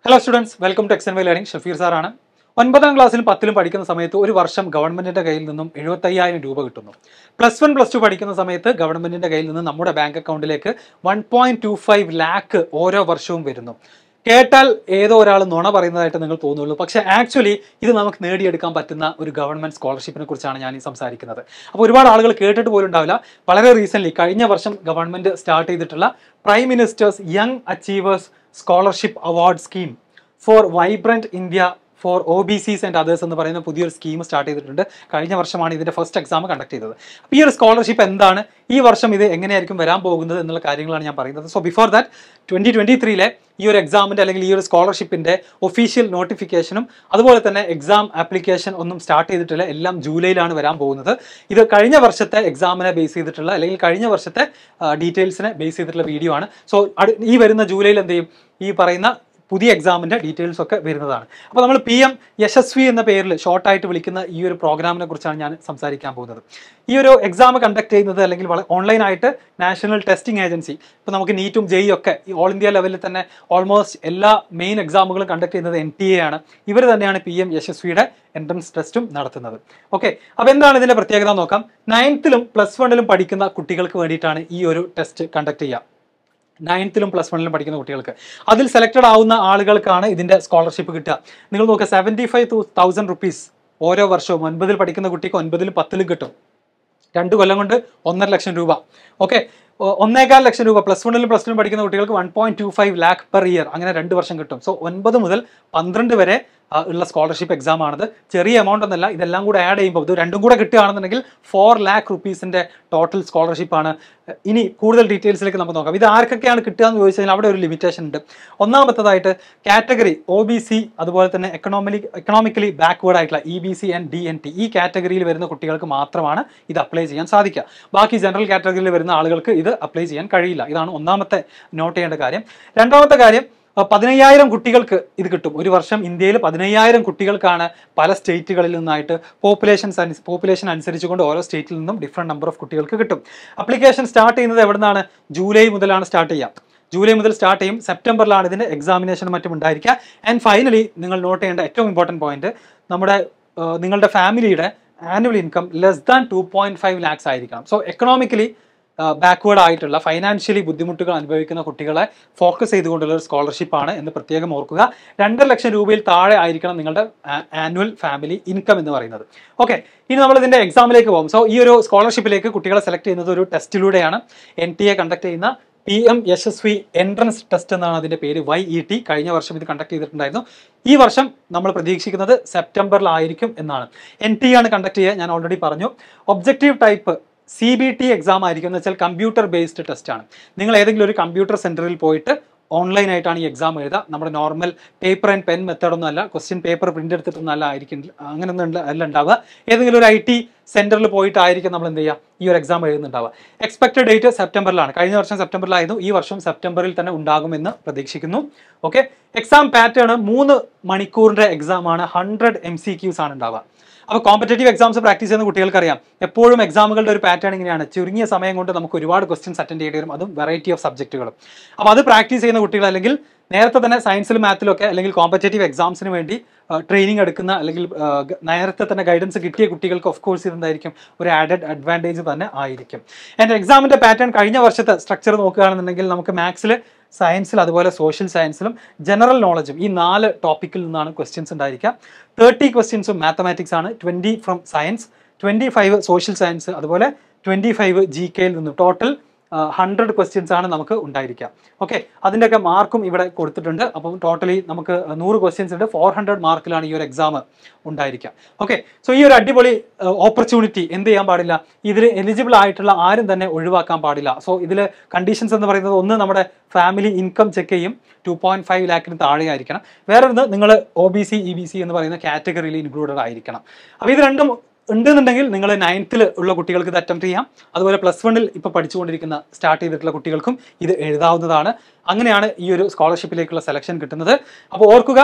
hello students welcome to X N Y learning Shafeer സാറാണ് ഒൻപതാം ക്ലാസ്സിലും പത്തിലും പഠിക്കുന്ന സമയത്ത് ഒരു വർഷം ഗവൺമെന്റിന്റെ കയ്യിൽ നിന്നും എഴുപത്തയ്യായിരം രൂപ കിട്ടുന്നു പ്ലസ് വൺ പ്ലസ് ടു പഠിക്കുന്ന സമയത്ത് ഗവൺമെന്റിന്റെ കയ്യിൽ നിന്ന് നമ്മുടെ ബാങ്ക് അക്കൗണ്ടിലേക്ക് one point two five lakh ഓരോ വർഷവും വരുന്നു കേട്ടാൽ ഏതോ ഒരാൾ നുണ പറയുന്നതായിട്ട് നിങ്ങൾ തോന്നുള്ളൂ പക്ഷേ ആക്ച്വലി ഇത് നമുക്ക് നേടിയെടുക്കാൻ പറ്റുന്ന ഒരു ഗവൺമെന്റ് സ്കോളർഷിപ്പിനെ കുറിച്ചാണ് ഞാൻ ഈ സംസാരിക്കുന്നത് അപ്പോൾ ഒരുപാട് ആളുകൾ കേട്ടിട്ട് പോലും ഉണ്ടാവില്ല വളരെ റീസെന്റ് കഴിഞ്ഞ വർഷം ഗവൺമെന്റ് സ്റ്റാർട്ട് ചെയ്തിട്ടുള്ള prime minister's young achievers scholarship award scheme for vibrant India for O B Cs and others എന്ന് പറയുന്ന പുതിയൊരു സ്കീം സ്റ്റാർട്ട് ചെയ്തിട്ടുണ്ട് കഴിഞ്ഞ വർഷമാണ് ഇതിന്റെ ഫസ്റ്റ് എക്സാം കണ്ടക്ട് ചെയ്തത് അപ്പോൾ ഈ ഒരു സ്കോളർഷിപ്പ് എന്താണ് ഈ വർഷം ഇത് എങ്ങനെയായിരിക്കും വരാൻ പോകുന്നത് എന്നുള്ള കാര്യങ്ങളാണ് ഞാൻ പറയുന്നത് so before that twenty twenty ത്രീയിലെ ഈ ഒരു എക്സാമിന്റെ അല്ലെങ്കിൽ ഈ ഒരു സ്കോളർഷിപ്പിന്റെ ഒഫീഷ്യൽ നോട്ടിഫിക്കേഷനും അതുപോലെ തന്നെ എക്സാം ആപ്ലിക്കേഷൻ ഒന്നും സ്റ്റാർട്ട് ചെയ്തിട്ടില്ല എല്ലാം ജൂലൈയിലാണ് വരാൻ പോകുന്നത് ഇത് കഴിഞ്ഞ വർഷത്തെ എക്സാമിനെ ബേസ് ചെയ്തിട്ടുള്ള അല്ലെങ്കിൽ കഴിഞ്ഞ വർഷത്തെ ഡീറ്റെയിൽസിനെ ബേസ് ചെയ്തിട്ടുള്ള വീഡിയോ ആണ് സോ ഈ വരുന്ന ജൂലൈയിൽ എന്ത് ചെയ്യും ഈ പറയുന്ന പുതിയ എക്സാമിന്റെ ഡീറ്റെയിൽസ് ഒക്കെ വരുന്നതാണ് അപ്പോൾ നമ്മൾ പി എം യശസ്വി എന്ന പേരിൽ ഷോർട്ടായിട്ട് വിളിക്കുന്ന ഈ ഒരു പ്രോഗ്രാമിനെ കുറിച്ചാണ് ഞാൻ സംസാരിക്കാൻ പോകുന്നത് ഈ ഒരു എക്സാം കണ്ടക്ട് ചെയ്യുന്നത് അല്ലെങ്കിൽ ഓൺലൈനായിട്ട് നാഷണൽ ടെസ്റ്റിംഗ് ഏജൻസി ഇപ്പോൾ നമുക്ക് നീറ്റും ജെയും ഒക്കെ ഈ ഓൾ ഇന്ത്യ ലെവലിൽ തന്നെ ഓൾമോസ്റ്റ് എല്ലാ മെയിൻ എക്സാമുകളും കണ്ടക്ട് ചെയ്യുന്നത് എൻ ടി എ ആണ് ഇവർ തന്നെയാണ് പി എം യശസ്വിയുടെ എൻട്രൻസ് ടെസ്റ്റും നടത്തുന്നത് ഓക്കെ അപ്പോൾ എന്താണ് ഇതിന്റെ പ്രത്യേകത എന്ന് നോക്കാം നയൻത്തിലും പ്ലസ് വണ്ണിലും പഠിക്കുന്ന കുട്ടികൾക്ക് വേണ്ടിയിട്ടാണ് ഈ ഒരു ടെസ്റ്റ് കണ്ടക്ട് ചെയ്യുക നയൻത്തിലും പ്ലസ് വണ്ണിലും പഠിക്കുന്ന കുട്ടികൾക്ക് അതിൽ സെലക്ടഡ് ആവുന്ന ആളുകൾക്കാണ് ഇതിന്റെ സ്കോളർഷിപ്പ് കിട്ടുക നിങ്ങൾ നോക്കുക സെവൻറ്റി ഫൈവ് തൗസൻഡ് റുപ്പീസ് ഓരോ വർഷവും ഒൻപതിൽ പഠിക്കുന്ന കുട്ടിക്ക് ഒൻപതിലും പത്തിലും കിട്ടും രണ്ട് കൊല്ലം കൊണ്ട് ഒന്നര ലക്ഷം രൂപ ഓക്കെ ഒന്നേകാൽ ലക്ഷം രൂപ പ്ലസ് വണ്ണിലും പ്ലസ് ടുവിലും പഠിക്കുന്ന കുട്ടികൾക്ക് one point two five lakh per year അങ്ങനെ രണ്ട് വർഷം കിട്ടും സോ ഒൻപത് മുതൽ പന്ത്രണ്ട് വരെ ആ, ഉള്ള സ്കോളർഷിപ്പ് എക്സാം ആണത് ചെറിയ എമൗണ്ട് ഒന്നല്ല ഇതെല്ലാം കൂടെ ആഡ് ചെയ്യുമ്പോൾ ഇത് രണ്ടും കൂടെ കിട്ടുകയാണെന്നുണ്ടെങ്കിൽ ഫോർ ലാക്ക് റുപ്പീസിന്റെ ടോട്ടൽ സ്കോളർഷിപ്പ് ആണ് ഇനി കൂടുതൽ ഡീറ്റെയിൽസിലേക്ക് നമുക്ക് നോക്കാം ഇത് ആർക്കൊക്കെയാണ് കിട്ടുക എന്ന് ചോദിച്ചു കഴിഞ്ഞാൽ അവിടെ ഒരു ലിമിറ്റേഷൻ ഉണ്ട് ഒന്നാമത്തതായിട്ട് കാറ്റഗറി ഒ ബി സി അതുപോലെ തന്നെ എക്കണോമിലി എക്കണോമിക്കലി ബാക്ക്വേർഡ് ആയിട്ടുള്ള E B C and D N T ഈ കാറ്റഗറിയിൽ വരുന്ന കുട്ടികൾക്ക് മാത്രമാണ് ഇത് അപ്ലൈ ചെയ്യാൻ സാധിക്കുക ബാക്കി ജനറൽ കാറ്റഗറിയിൽ വരുന്ന ആളുകൾക്ക് ഇത് അപ്ലൈ ചെയ്യാൻ കഴിയില്ല ഇതാണ് ഒന്നാമത്തെ നോട്ട് ചെയ്യേണ്ട കാര്യം രണ്ടാമത്തെ കാര്യം അഹ് പതിനയ്യായിരം കുട്ടികൾക്ക് ഇത് കിട്ടും ഒരു വർഷം ഇന്ത്യയിൽ പതിനയ്യായിരം കുട്ടികൾക്കാണ് പല സ്റ്റേറ്റുകളിൽ നിന്നായിട്ട് പോപ്പുലേഷൻ പോപ്പുലേഷൻ അനുസരിച്ചുകൊണ്ട് ഓരോ സ്റ്റേറ്റിൽ നിന്നും ഡിഫറെൻറ്റ് നമ്പർ ഓഫ് കുട്ടികൾക്ക് കിട്ടും അപ്ലിക്കേഷൻ സ്റ്റാർട്ട് ചെയ്യുന്നത് എവിടെ നിന്നാണ് ജൂലൈ മുതലാണ് സ്റ്റാർട്ട് ചെയ്യുക ജൂലൈ മുതൽ സ്റ്റാർട്ട് ചെയ്യും സെപ്റ്റംബറിലാണ് ഇതിന്റെ എക്സാമിനേഷനും മറ്റും ഉണ്ടായിരിക്കുക ആൻഡ് ഫൈനലി നിങ്ങൾ നോട്ട് ചെയ്യേണ്ട ഏറ്റവും ഇമ്പോർട്ടൻറ്റ് പോയിന്റ് നമ്മുടെ അഹ് നിങ്ങളുടെ ഫാമിലിയുടെ annual income less than two point five lakhs ആയിരിക്കണം സോ എക്കണോമിക്കലി ബാക്ക്വേർഡ് ആയിട്ടുള്ള ഫൈനാൻഷ്യലി ബുദ്ധിമുട്ടുകൾ അനുഭവിക്കുന്ന കുട്ടികളെ ഫോക്കസ് ചെയ്തുകൊണ്ടുള്ള ഒരു സ്കോളർഷിപ്പ് ആണ് എന്ന് പ്രത്യേകം ഓർക്കുക രണ്ടര ലക്ഷം രൂപയിൽ താഴെ ആയിരിക്കണം നിങ്ങളുടെ ആനുവൽ ഫാമിലി ഇൻകം എന്ന് പറയുന്നത് ഓക്കെ ഇനി നമ്മൾ ഇതിന്റെ എക്സാമിലേക്ക് പോകും സോ ഈ ഒരു സ്കോളർഷിപ്പിലേക്ക് കുട്ടികളെ സെലക്ട് ചെയ്യുന്നത് ഒരു ടെസ്റ്റിലൂടെയാണ് എൻ ടി എ കണ്ടക്ട് ചെയ്യുന്ന P M Yashasvi entrance test എന്നാണ് അതിന്റെ പേര് വൈ ഇ ടി കഴിഞ്ഞ വർഷം ഇത് കണ്ടക്ട് ചെയ്തിട്ടുണ്ടായിരുന്നു ഈ വർഷം നമ്മൾ പ്രതീക്ഷിക്കുന്നത് സെപ്റ്റംബറിലായിരിക്കും എന്നാണ് എൻ ടി ആണ് കണ്ടക്ട് ചെയ്യുക ഞാൻ ഓൾറെഡി പറഞ്ഞു objective type C B T exam ആയിരിക്കും എന്ന് വെച്ചാൽ കമ്പ്യൂട്ടർ ബേസ്ഡ് ടെസ്റ്റ് ആണ് നിങ്ങൾ ഏതെങ്കിലും ഒരു കമ്പ്യൂട്ടർ സെന്ററിൽ പോയിട്ട് ഓൺലൈൻ ആയിട്ടാണ് ഈ എക്സാം എഴുതുക നമ്മുടെ നോർമൽ പേപ്പർ ആൻഡ് പെൻ മെത്തേഡൊന്നും അല്ല ക്വസ്റ്റ്യൻ പേപ്പർ പ്രിന്റ് എടുത്തിട്ടൊന്നും അല്ല ആയിരിക്കും അങ്ങനെയൊന്നും ഉണ്ട- അല്ല ഉണ്ടാവുക ഏതെങ്കിലും ഒരു ഐ ടി സെന്ററിൽ പോയിട്ടായിരിക്കും നമ്മൾ എന്ത് ചെയ്യുക ഈ ഒരു എക്സാം എഴുതുന്നുണ്ടാവുക എക്സ്പെക്ടഡ് ഡേറ്റ് സെപ്റ്റംബറിലാണ് കഴിഞ്ഞ വർഷം സെപ്റ്റംബറിലായിരുന്നു ഈ വർഷം സെപ്റ്റംബറിൽ തന്നെ ഉണ്ടാകുമെന്ന് പ്രതീക്ഷിക്കുന്നു ഓക്കെ എക്സാം പാറ്റേൺ മൂന്ന് മണിക്കൂറിന്റെ എക്സാം ആണ് ഹൺഡ്രഡ് എം സി ക്യൂസ് ആണ് ഉണ്ടാവുക അപ്പോൾ കോമ്പറ്റേറ്റീവ് എക്സാംസ് പ്രാക്ടീസ് ചെയ്യുന്ന കുട്ടികൾക്ക് അറിയാം എപ്പോഴും എക്സാമുകളുടെ ഒരു പാറ്റേൺ ഇങ്ങനെയാണ് ചുരുങ്ങിയ സമയം കൊണ്ട് നമുക്ക് ഒരുപാട് ക്വസ്റ്റ്യൻസ് അറ്റൻഡ് ചെയ്യേണ്ടി വരും അതും വെറൈറ്റി ഓഫ് സബ്ജക്റ്റുകളും അപ്പോൾ അത് പ്രാക്ടീസ് ചെയ്യുന്ന കുട്ടികൾ അല്ലെങ്കിൽ നേരത്തെ തന്നെ സയൻസിലും മാത്തിലൊക്കെ അല്ലെങ്കിൽ കോമ്പറ്റേറ്റീവ് എക്സാംസിന് വേണ്ടി ട്രെയിനിങ് എടുക്കുന്ന അല്ലെങ്കിൽ ആ, ഗ- നേരത്തെ തന്നെ ഗൈഡൻസ് കിട്ടിയ കുട്ടികൾക്ക് ഓഫ് കോഴ്സ് ഇതെന്തായിരിക്കും ഒരു ആഡഡ് അഡ്വാൻറ്റേജ് തന്നെ ആയിരിക്കും എൻ്റെ എക്സാമിൻ്റെ പാറ്റേൺ കഴിഞ്ഞ വർഷത്തെ സ്ട്രക്ചർ നോക്കുകയാണെന്നുണ്ടെങ്കിൽ നമുക്ക് മാത്സിൽ സയൻസിൽ അതുപോലെ സോഷ്യൽ സയൻസിലും ജനറൽ നോളജും ഈ നാല് ടോപ്പിക്കിൽ നിന്നാണ് ക്വസ്റ്റ്യൻസ് ഉണ്ടായിരിക്കുക തേർട്ടി ക്വസ്റ്റ്യൻസും മാത്തമാറ്റിക്സ് ആണ് twenty from science twenty five social science അതുപോലെ ട്വൻറ്റി ഫൈവ് ജി കെയിൽ നിന്നും ടോട്ടൽ ഹൺഡ്രഡ് ക്വസ്റ്റ്യൻസ് ആണ് നമുക്ക് ഉണ്ടായിരിക്കുക ഓക്കെ അതിൻ്റെയൊക്കെ മാർക്കും ഇവിടെ കൊടുത്തിട്ടുണ്ട് അപ്പം ടോട്ടലി നമുക്ക് നൂറ് ക്വസ്റ്റ്യൻസ് ഉണ്ട് ഫോർ ഹൺഡ്രഡ് മാർക്കിലാണ് ഈ ഒരു എക്സാം ഉണ്ടായിരിക്കുക ഓക്കെ സോ ഈ ഒരു അടിപൊളി ഓപ്പർച്യൂണിറ്റി എന്ത് ചെയ്യാൻ പാടില്ല ഇതിൽ എലിജിബിൾ ആയിട്ടുള്ള ആരും തന്നെ ഒഴിവാക്കാൻ പാടില്ല സോ ഇതിൽ കണ്ടീഷൻസ് എന്ന് പറയുന്നത് ഒന്ന് നമ്മുടെ ഫാമിലി ഇൻകം ചെക്ക് ചെയ്യും ടു പോയിന്റ് ഫൈവ് ലാക്കിന് താഴെ ആയിരിക്കണം വേറെ ഒന്ന് നിങ്ങൾ O B C E B C എന്ന് പറയുന്ന കാറ്റഗറിയിൽ ഇൻക്ലൂഡഡ് ആയിരിക്കണം അപ്പോൾ ഇത് രണ്ടും ഉണ്ടെന്നുണ്ടെങ്കിൽ നിങ്ങൾ നയൻത്തിൽ ഉള്ള കുട്ടികൾക്ക് ഇത് അറ്റംപ്റ്റ് ചെയ്യാം അതുപോലെ പ്ലസ് വണ്ണിൽ ഇപ്പോൾ പഠിച്ചുകൊണ്ടിരിക്കുന്ന സ്റ്റാർട്ട് ചെയ്തിട്ടുള്ള കുട്ടികൾക്കും ഇത് എഴുതാവുന്നതാണ് അങ്ങനെയാണ് ഈ ഒരു സ്കോളർഷിപ്പിലേക്കുള്ള സെലക്ഷൻ കിട്ടുന്നത് അപ്പോൾ ഓർക്കുക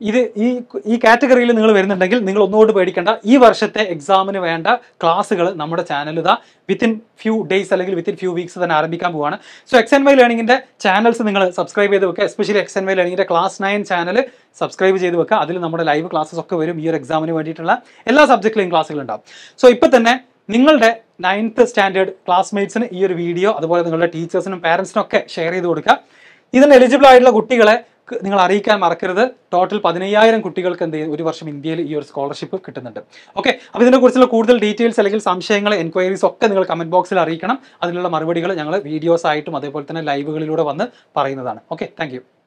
ഇത് ഈ ഈ കാറ്റഗറിയിൽ നിങ്ങൾ വരുന്നുണ്ടെങ്കിൽ നിങ്ങൾ ഒന്നുകൊണ്ട് പേടിക്കേണ്ട ഈ വർഷത്തെ എക്സാമിന് വേണ്ട ക്ലാസ്സുകൾ നമ്മുടെ ചാനൽ ഇതാ വിത്തിൻ ഫ്യൂ ഡേയ്സ് അല്ലെങ്കിൽ വിത്തിൻ ഫ്യൂ വീക്സ് തന്നെ ആരംഭിക്കാൻ പോവാണ് സോ എക്സ് എൻ വൈ ലേണിംഗിന്റെ ചാനൽസ് നിങ്ങൾ സബ്സ്ക്രൈബ് ചെയ്ത് വെക്കുക എസ്പെഷ്യലി എക്സ് എൻ വൈ ലേണിംഗിന്റെ ക്ലാസ് നയൻ ചാനൽ സബ്സ്ക്രൈബ് ചെയ്ത് വെക്കുക അതിൽ നമ്മുടെ ലൈവ് ക്ലാസ്സസ് ഒക്കെ വരും ഈ ഒരു എക്സാമിന് വേണ്ടിയിട്ടുള്ള എല്ലാ സബ്ജക്റ്റിലെയും ക്ലാസ്സുകൾ ഉണ്ടാവും സോ ഇപ്പൊ തന്നെ നിങ്ങളുടെ നയൻത്ത് സ്റ്റാൻഡേർഡ് ക്ലാസ്മേറ്റ്സിന് ഈ ഒരു വീഡിയോ അതുപോലെ നിങ്ങളുടെ ടീച്ചേഴ്സിനും പാരൻസിനും ഒക്കെ ഷെയർ ചെയ്ത് കൊടുക്കുക ഇതിന് എലിജിബിൾ ആയിട്ടുള്ള കുട്ടികളെ ക്ക് നിങ്ങൾ അറിയിക്കാൻ മറക്കരുത് ടോട്ടൽ പതിനയ്യായിരം കുട്ടികൾക്ക് എന്ത് ചെയ്യും ഒരു വർഷം ഇന്ത്യയിൽ ഈ ഒരു സ്കോളർഷിപ്പ് കിട്ടുന്നുണ്ട് ഓക്കെ അപ്പോൾ ഇതിനെക്കുറിച്ചുള്ള കൂടുതൽ ഡീറ്റെയിൽസ് അല്ലെങ്കിൽ സംശയങ്ങൾ എൻക്വയറീസ് ഒക്കെ നിങ്ങൾ കമന്റ് ബോക്സിൽ അറിയിക്കണം അതിനുള്ള മറുപടികൾ ഞങ്ങൾ വീഡിയോസ് ആയിട്ടും അതേപോലെ തന്നെ ലൈവുകളിലൂടെ വന്ന് പറയുന്നതാണ് ഓക്കെ താങ്ക്